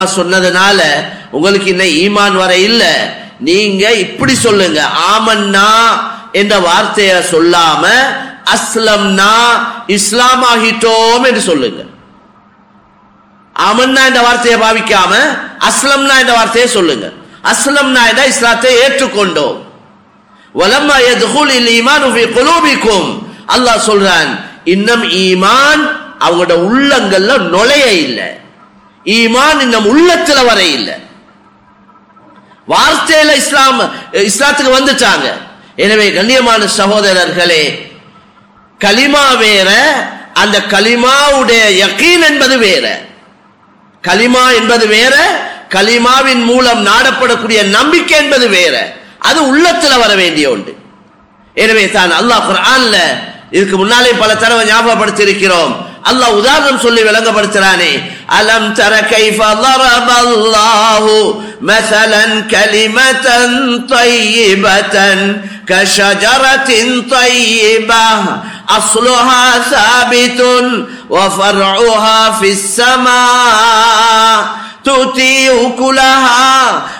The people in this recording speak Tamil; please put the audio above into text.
சொன்னதுனால உங்களுக்கு இன்னும் ஈமான் வர இல்ல நீங்க இப்படி சொல்லுங்க ஆமன்னா என்ற வார்த்தைய சொல்லாம அஸ்லம்னா இஸ்லாம் ஆகிட்டோம் என்று சொல்லுங்க ஆமன்னா என்ற வார்த்தையை பாவிக்காம அஸ்லம்னா என்ற வார்த்தையை சொல்லுங்க அஸ்லம்னா என்ற இஸ்லாத்தை ஏற்றுக்கொண்டோம் வலம்மா யதுகுலில் ஈமான் ஃபி குலூபிக்கும் அல்லாஹ் சொல்றான் இன்னும் ஈமான் அவங்களோட உள்ளங்கள்ல நுழைய இல்லை ஈமான் இன்னும் உள்ளத்துல வர இல்லை வார்த்தையில இஸ்லாம் இஸ்லாத்துக்கு வந்துட்டாங்க எனவே கண்ணியமான சகோதரர்களே கலிமா வேற அந்த கலிமாவுடைய யக்கீன் என்பது வேற கலிமா என்பது வேற கலிமாவின் மூலம் நாடப்படக்கூடிய நம்பிக்கை என்பது வேற அது உள்ளத்துல வர வேண்டிய ஒன்று எனவே தான் அல்லாஹ் குர்ஆன்ல இதுக்கு முன்னாலே பல தடவை ஞாபகப்படுத்தி இருக்கிறோம் அல்லாஹ் உதாரணம் சொல்லி விளங்கப்படுத்துறானே அலம் தர கைஃப ضرب الله مثلا كلمة طيبة كشجرة طيبة أصلها ثابت وفرعها في السماء تؤتي أكلها